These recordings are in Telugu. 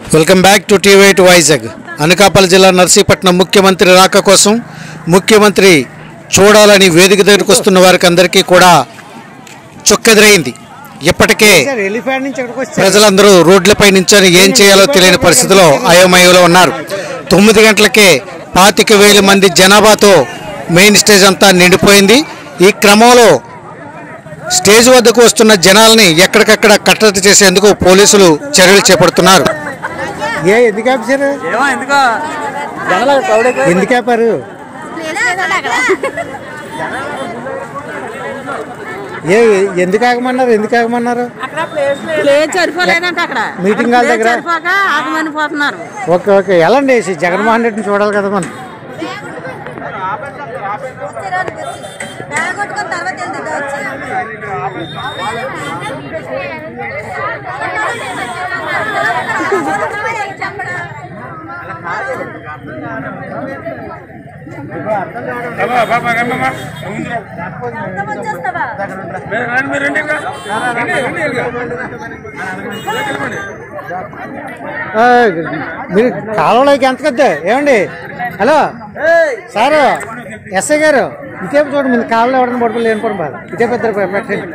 Welcome back to TV two Vizag Anakapalli జిల్లా నర్సీపట్నం ముఖ్యమంత్రి రాక కోసం ముఖ్యమంత్రి చూడాలని వేదిక దగ్గరకు వస్తున్న వారికి అందరికీ కూడా చుక్కెదురైంది ఇప్పటికే ఎలిఫెంట్ నుంచి ఇక్కడికి వచ్చారు ప్రజలందరూ రోడ్లపై నించొని ఏం చేయాలో తెలియని పరిస్థితిలో అయోమయంలో ఉన్నారు తొమ్మిది గంటలకే పాతిక వేల మంది జనాభాతో మెయిన్ స్టేజ్ అంతా నిండిపోయింది ఈ క్రమంలో స్టేజ్ వద్దకు వస్తున్న జనాల్ని ఎక్కడికక్కడ కట్టడి చేసేందుకు పోలీసులు చర్యలు చేపడుతున్నారు ఏ ఎందుకు ఆపారు ఏమో ఎందుకో ఎందుకు ఆపారు ఏ ఎందుకు ఆగమన్నారు ఎందుకు ఆగమన్నారు ప్లేస్ సరిపోలేదంట అక్కడ మీటింగ్ హాల్ దగ్గర? ప్లేస్ సరిపోక ఆగమని పోతున్నారు ఓకే ఓకే వెళ్ళండి శ్రీ జగన్మోహన్ రెడ్డిని చూడాలి కదా మనం ఆ, మీరు కాలంలోకి ఎంత కద్దా ఏమండి హలో సారు ఎస్ఐ గారు ఇటేపు చూడండి మీరు కాలంలో ఎవరైనా పడిపోయి లేని పడి బాధ ఇటే పెద్ద పెట్టండి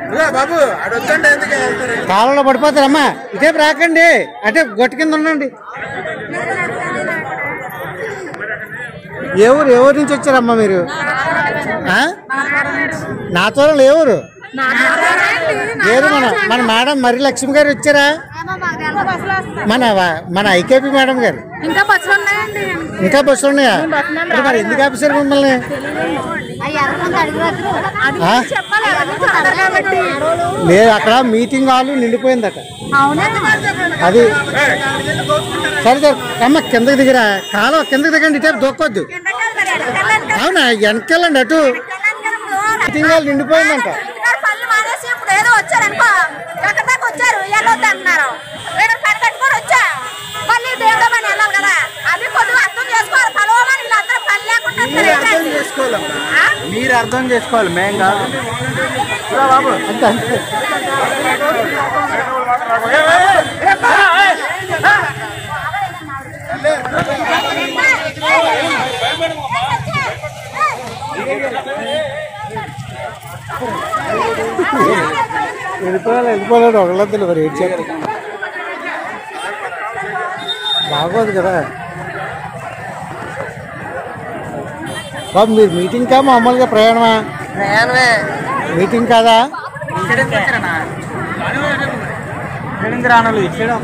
కాలంలో పడిపోతారమ్మా ఇటేపు రాకండి అంటే గొట్టు కింద ఉండండి ఏ ఊరు ఏ ఊరు నుంచి వచ్చారమ్మా మీరు ఆ? నా తోరలు ఏ ఊరు లేదు మన మన మేడం మరి లక్ష్మి గారు వచ్చారా మన మన ఐకేపీ మేడం గారు ఇంకా బస్సులు ఉన్నాయండి ఇంకా బస్సులు ఉన్నాయా మరి మరి ఎందుకు ఆపేశారు మిమ్మల్ని ఆ? చెప్పాలి అవన్నీ చూడాలి కాబట్టి లేదు అక్కడ మీటింగ్ హాల్ నిండిపోయిందట అది సరే సరే అమ్మ కిందకి దిగిరా కాలం కిందకి దిగండి ఇటే దొక్కొద్దు అవునా వెనకెళ్ళండి అటు మీటింగ్ హాల్ నిండిపోయిందంట పళ్ళు మానేసి ఇప్పుడు ఏదో వచ్చారనుకో ఎక్కడ దాకా వచ్చారు వెళ్ళొద్దు అంటున్నారు ఇక్కడ పని కట్టుకొని వచ్చా మళ్ళీ దేవుడు అని వెళ్ళాలి కదా అది కొద్దిగా అర్థం చేసుకోవాలి పలవమని వీళ్ళందరూ పని లేకుండా ఉంటారు. ఆ? మీరు అర్థం చేసుకోవాలి మేం కాదు అంతే అంతే వెళ్ళిపోవాలి వెళ్ళిపోలేడు ఒకళ్ళొద్దులు మరి ఏం చేస్తారు బాగోదు కదా బాబు మీరు మీటింగ్ కా మామూలుగా ప్రయాణమా మీటింగ్ కాదా ఇచ్చేయడానికి రానులు ఇచ్చేయడం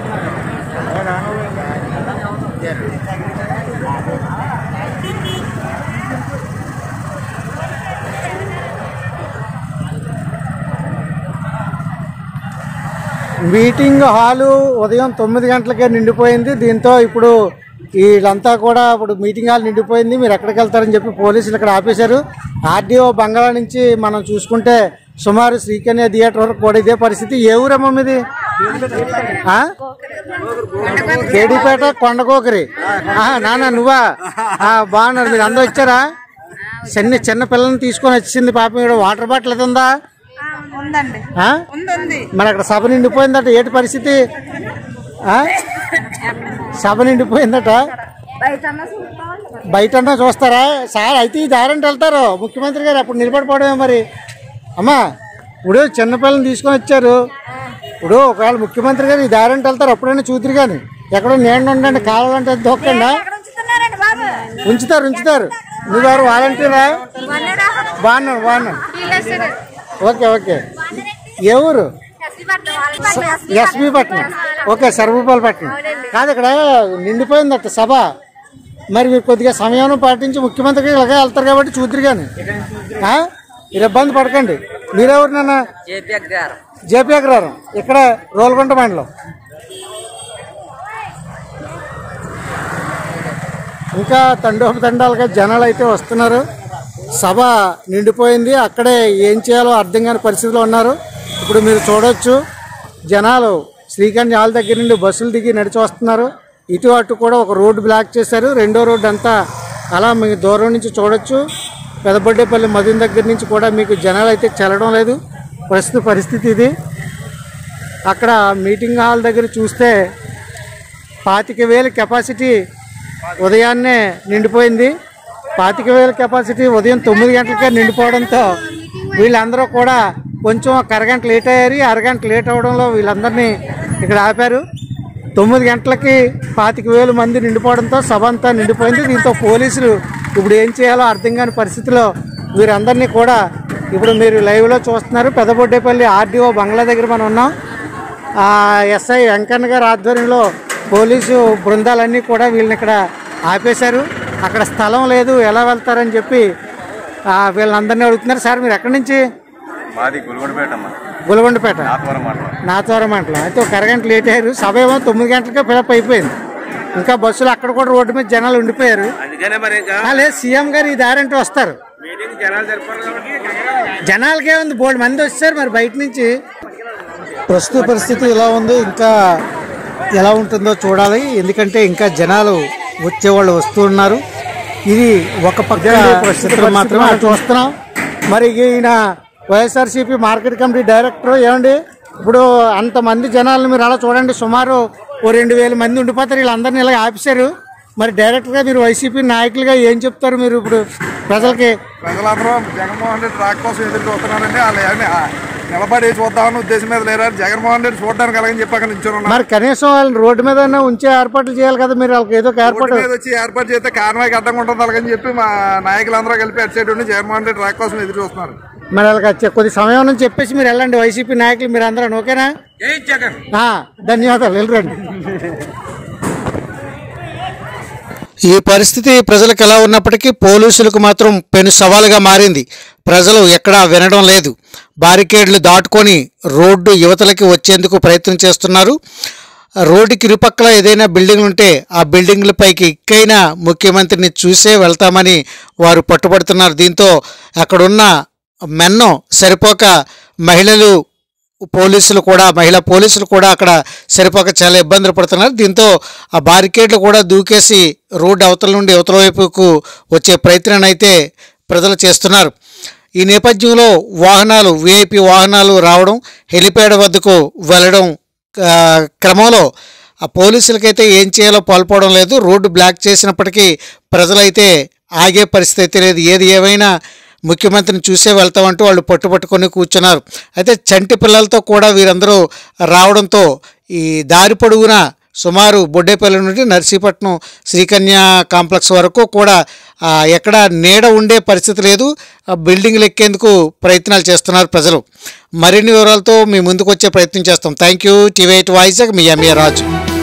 మీటింగ్ హాలు ఉదయం తొమ్మిది గంటలకే నిండిపోయింది దీంతో ఇప్పుడు వీళ్ళంతా కూడా ఇప్పుడు మీటింగ్ హాల్ నిండిపోయింది మీరు ఎక్కడికి వెళ్తారని చెప్పి పోలీసులు ఇక్కడ ఆపేశారు ఆర్డీఓ బంగాళా నుంచి మనం చూసుకుంటే సుమారు శ్రీకన్య థియేటర్ వరకు కూడా ఇదే పరిస్థితి ఏ ఊరమ్మా మీది ఆ? కేడీపేట కొండకోకరి ఆహా, నాన్న నువ్వా ఆ, బాగున్నారు మీరు అందరూ వచ్చారా చిన్న చిన్న పిల్లల్ని తీసుకొని వచ్చింది పాపం ఇక్కడ వాటర్ బాటిల్ అది ఉందా ఉందండి ఆ? ఉంది మరి అక్కడ సభ నిండిపోయిందట ఏంటి పరిస్థితి ఆ? సభ నిండిపోయిందట బయట చూస్తారా సార్ అయితే ఈ దారంటే వెళ్తారు ముఖ్యమంత్రి గారు అప్పుడు నిలబడిపోవడమే మరి అమ్మా ఇప్పుడు చిన్నపిల్లల్ని తీసుకొని వచ్చారు ఇప్పుడు ఒకవేళ ముఖ్యమంత్రి గారు ఈ దారంటే వెళ్తారు అప్పుడైనా చూతురు కానీ ఎక్కడో నేను ఉండండి కావాలంటే దొక్కండి ఎక్కడ ఉంచుతున్నారండి బాబు ఉంచుతారు ఉంచుతారు నువ్వెవరు వాలంటీరా వన్నేరా? బాగున్నాను బాగున్నాను వీళ్ళేసారు. ఓకే ఓకే ఏ ఊరు ఎస్పీ పట్నం, వాళ్ళ పట్నం, ఎస్పీ ఎస్బీ పట్నం ఓకే సర్వపాల పట్నం కాదు ఇక్కడ నిండిపోయిందట సభ మరి మీరు కొద్దిగా సమయం పాటించి ముఖ్యమంత్రికి ఇలాగే వెళ్తారు కాబట్టి చూద్దరు కానీ ఆ? మీరు ఇబ్బంది పడకండి మీరెవరు నాన్న జేపీ అగ్రహారం ఇక్కడ రోల్కొండ మండలం ఇంకా తండోపతండాలుగా జనాలు అయితే వస్తున్నారు సభ నిండిపోయింది అక్కడే ఏం చేయాలో అర్థం కాని పరిస్థితిలో ఉన్నారు ఇప్పుడు మీరు చూడొచ్చు జనాలు శ్రీకాంత్ హాల్ దగ్గర నుండి బస్సులు దిగి నడిచి వస్తున్నారు ఇటు అటు కూడా ఒక రోడ్డు బ్లాక్ చేశారు రెండో రోడ్డు అంతా అలా మీకు దూరం నుంచి చూడొచ్చు పెదబొడ్డేపల్లి మదిన దగ్గర నుంచి కూడా మీకు జనాలు అయితే చెల్లడం లేదు ప్రస్తుత పరిస్థితి ఇది అక్కడ మీటింగ్ హాల్ దగ్గర చూస్తే పాతిక వేలు కెపాసిటీ ఉదయాన్నే నిండిపోయింది పాతిక వేల కెపాసిటీ ఉదయం తొమ్మిది గంటలకే నిండిపోవడంతో వీళ్ళందరూ కూడా కొంచెం ఒక అరగంట లేట్ అయ్యారు ఈ అరగంట లేట్ అవడంలో వీళ్ళందరినీ ఇక్కడ ఆపారు తొమ్మిది గంటలకి పాతిక వేలు మంది నిండిపోవడంతో సభ అంతా నిండిపోయింది దీంతో పోలీసులు ఇప్పుడు ఏం చేయాలో అర్థం కాని పరిస్థితిలో వీరందరినీ కూడా ఇప్పుడు మీరు లైవ్లో చూస్తున్నారు పెద్దబొడ్డేపల్లి ఆర్డీఓ బంగ్లా దగ్గర మనం ఉన్నాం ఆ ఎస్ఐ వెంకన్న గారి ఆధ్వర్యంలో పోలీసు బృందాలన్నీ కూడా వీళ్ళని ఇక్కడ ఆపేశారు అక్కడ స్థలం లేదు ఎలా వెళ్తారని చెప్పి ఆ, వీళ్ళందరినీ అడుగుతున్నారు సార్ మీరు ఎక్కడి నుంచి మాది గుల్గొండపేట అమ్మ గులగొండపేట నాతవరం మండలం నాతవరం మంటలం అయితే ఒక అరగంట లేట్ అయ్యారు సభ ఏమో తొమ్మిది గంటలకే ఫిలప్ అయిపోయింది ఇంకా బస్సులు అక్కడ కూడా రోడ్డు మీద జనాలు ఉండిపోయారు అందుకనే మరి ఇంకా ఆ, లేదు సీఎం గారు ఈ దారి అంటే వస్తారు మీటింగ్ జనాలు జరిపారు కాబట్టి జనాలకే ఉంది బోల్డ్ మంది వచ్చారు మరి బయట నుంచి ప్రస్తుత పరిస్థితి ఇలా ఉంది ఇంకా ఎలా ఉంటుందో చూడాలి ఎందుకంటే ఇంకా జనాలు వచ్చేవాళ్ళు వస్తూ ఉన్నారు ఇది ఒక పక్క చిత్రం మాత్రమే అటు చూస్తున్నాం మరి ఈయన వైఎస్ఆర్సీపీ మార్కెట్ కమిటీ డైరెక్టర్ ఏమండి ఇప్పుడు అంతమంది జనాలను మీరు అలా చూడండి సుమారు ఓ రెండు వేల మంది ఉండిపోతారు వీళ్ళందరినీ ఇలా ఆపేశారు మరి డైరెక్ట్గా మీరు వైసీపీ నాయకులుగా ఏం చెప్తారు మీరు ఇప్పుడు ప్రజలకి ప్రజలందరూ జగన్మోహన్ రెడ్డి రాక కోసం ఎదురు చూస్తున్నారండి వాళ్ళు ఏమీ ఆ నిలబడి చూద్దామని ఉద్దేశం మీద లేరు జగన్మోహన్ రెడ్డి చూడడానికి అలాగని చెప్పి అక్కడ నిల్చొని ఉన్నారు మరి కనీసం వాళ్ళని రోడ్డు మీద ఉంచే ఏర్పాట్లు చేయాలి కదా మీరు వాళ్ళకి ఏదో ఒక ఏర్పాటు రోడ్డు మీద వచ్చి ఏర్పాటు చేస్తే కారణమైకి అడ్డంగా ఉంటుంది అలాగని చెప్పి మా నాయకులందరూ కలిపి అటు సైడ్ ఉండి జగన్మోహన్ రెడ్డి రాక కోసం ఎదురు చూస్తున్నారు మరి వాళ్ళకి వచ్చే కొద్ది సమయం నుంచి చెప్పేసి మీరు వెళ్ళండి వైసీపీ నాయకులు మీరు అందరూ ఓకేనా ఆ, ధన్యవాదాలు వెళ్ళరండి ఈ పరిస్థితి ప్రజలకు ఎలా ఉన్నప్పటికీ పోలీసులకు మాత్రం పెను సవాలుగా మారింది ప్రజలు ఎక్కడా వినడం లేదు బారికేడ్లు దాటుకొని రోడ్డు యువతలకి వచ్చేందుకు ప్రయత్నం చేస్తున్నారు రోడ్డుకి ఇరుపక్కల ఏదైనా బిల్డింగ్లు ఉంటే ఆ బిల్డింగ్ల పైకి ఎక్కైనా ముఖ్యమంత్రిని చూసే వెళ్తామని వారు పట్టుబడుతున్నారు దీంతో అక్కడున్న మెన్నం సరిపోక మహిళలు పోలీసులు కూడా మహిళా పోలీసులు కూడా అక్కడ సరిపోక చాలా ఇబ్బందులు పడుతున్నారు దీంతో ఆ బారికేడ్లు కూడా దూకేసి రోడ్డు అవతల నుండి అవతల వైపుకు వచ్చే ప్రయత్నాన్ని అయితే ప్రజలు చేస్తున్నారు ఈ నేపథ్యంలో వాహనాలు విఐపి వాహనాలు రావడం హెలిప్యాడ్ వద్దకు వెళ్ళడం ఆ, క్రమంలో ఆ పోలీసులకైతే ఏం చేయాలో పాల్పోవడం లేదు రోడ్డు బ్లాక్ చేసినప్పటికీ ప్రజలైతే ఆగే పరిస్థితి అయితే లేదు ఏది ఏమైనా ముఖ్యమంత్రిని చూసే వెళ్తామంటూ వాళ్ళు పట్టుపట్టుకొని కూర్చున్నారు అయితే చంటి పిల్లలతో కూడా వీరందరూ రావడంతో ఈ దారి పొడుగున సుమారు బొడ్డేపల్లి నుండి నర్సీపట్నం శ్రీకన్య కాంప్లెక్స్ వరకు కూడా ఆ, ఎక్కడ నీడ ఉండే పరిస్థితి లేదు ఆ బిల్డింగ్లు ఎక్కేందుకు ప్రయత్నాలు చేస్తున్నారు ప్రజలు మరిన్ని వివరాలతో మీ ముందుకు వచ్చే ప్రయత్నం చేస్తాం thank you TV eight voice మీ ఎంఏ రాజు